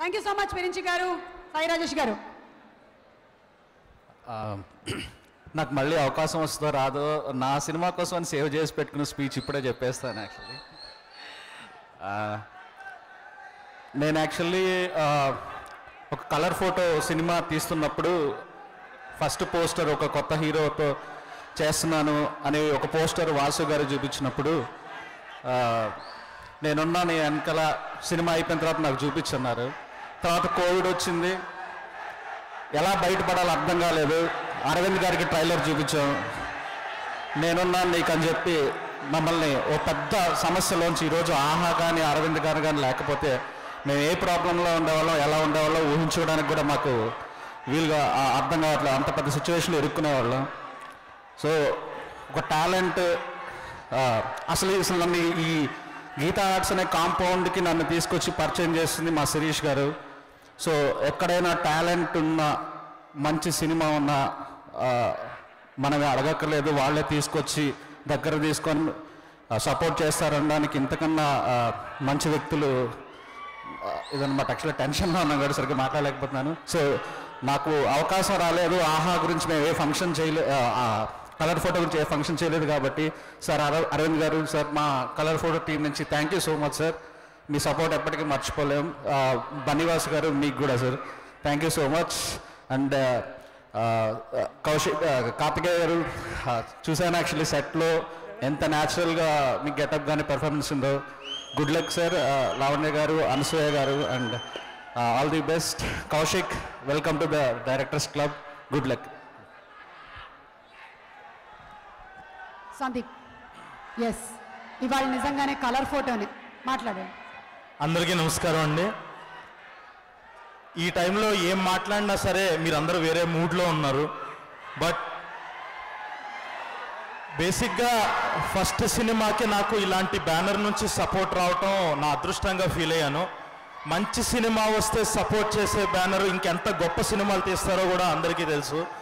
thank you so much Virinchi గారు సాయి రాజేష్ గారు ఆ, నాకు మళ్ళీ అవకాశం వస్తుందో రాదో నా సినిమా కోసం అని సేవ్ చేసి పెట్టుకున్న స్పీచ్ ఇప్పుడే చెప్పేస్తాను యాక్చువల్లీ నేను యాక్చువల్లీ ఒక కలర్ ఫోటో సినిమా తీస్తున్నప్పుడు ఫస్ట్ పోస్టర్ ఒక కొత్త హీరోతో చేస్తున్నాను అనే ఒక పోస్టర్ వాసు గారు చూపించినప్పుడు ఆ, నేనున్నా నీ వెనకాల సినిమా అయిపోయిన తర్వాత నాకు చూపించున్నారు తర్వాత కోవిడ్ వచ్చింది ఎలా బయటపడాలో అర్థం కాలేదు అరవింద్ గారికి ట్రైలర్ చూపించాం నేనున్నాను నీకు అని చెప్పి మమ్మల్ని ఓ పెద్ద సమస్యలోంచి ఈరోజు ఆహా కానీ అరవింద్ గారు కానీ లేకపోతే మేము ఏ ప్రాబ్లంలో ఉండేవాళ్ళం ఎలా ఉండేవాళ్ళం ఊహించుకోవడానికి కూడా మాకు వీలుగా ఆ, అర్థం కావట్లేదు అంత పెద్ద సిచ్యువేషన్లో ఇరుక్కునేవాళ్ళం సో ఒక టాలెంట్ అసలు అసలు నన్ను ఈ గీతా ఆర్ట్స్ అనే కాంపౌండ్కి నన్ను తీసుకొచ్చి పరిచయం చేస్తుంది మా శిరీష్ గారు సో ఎక్కడైనా టాలెంట్ ఉన్న మంచి సినిమా ఉన్న ఆ, మనమే అడగక్కర్లేదు వాళ్ళే తీసుకొచ్చి దగ్గర తీసుకొని సపోర్ట్ చేస్తారనడానికి ఇంతకన్నా ఆ, మంచి వ్యక్తులు ఆ, ఇదన్నమాట యాక్చువల్లీ టెన్షన్లో ఉన్నాం కూడా సరిగ్గా మాట్లాడలేకపోతున్నాను సో నాకు అవకాశం రాలేదు ఆహా గురించి మేము ఏ ఫంక్షన్ చేయలే కలర్ ఫోటో గురించి ఏ ఫంక్షన్ చేయలేదు కాబట్టి సార్ అర- అరవింద్ గారు సార్ మా కలర్ ఫోటో టీం నుంచి thank you so much sir మీ సపోర్ట్ ఎప్పటికీ మర్చిపోలేం ఆ, బన్నీవాస్ గారు మీకు కూడా sir thank you so much and Kaushik ఆ, కార్తికేయ గారు ఆ, చూశాను యాక్చువల్లీ సెట్లో ఎంత న్యాచురల్గా మీ గెటప్ కానీ పెర్ఫార్మెన్స్ ఉందో గుడ్ లక్ సార్ లావణ్య గారు అనసూయ గారు and all the best Kaushik welcome to the directors club good luck Sandeep ఎస్ ఇవాళ నిజంగానే కలర్ ఫోటోనే మాట్లాడండి అందరికీ నమస్కారం అండి ఈ టైంలో ఏం మాట్లాడినా సరే మీరందరూ వేరే మూడ్లో ఉన్నారు బట్ బేసిక్గా ఫస్ట్ సినిమాకి నాకు ఇలాంటి బ్యానర్ నుంచి సపోర్ట్ రావటం నా అదృష్టంగా ఫీల్ అయ్యాను మంచి సినిమా వస్తే సపోర్ట్ చేసే బ్యానర్ ఇంకెంత గొప్ప సినిమాలు తీస్తారో కూడా అందరికీ తెలుసు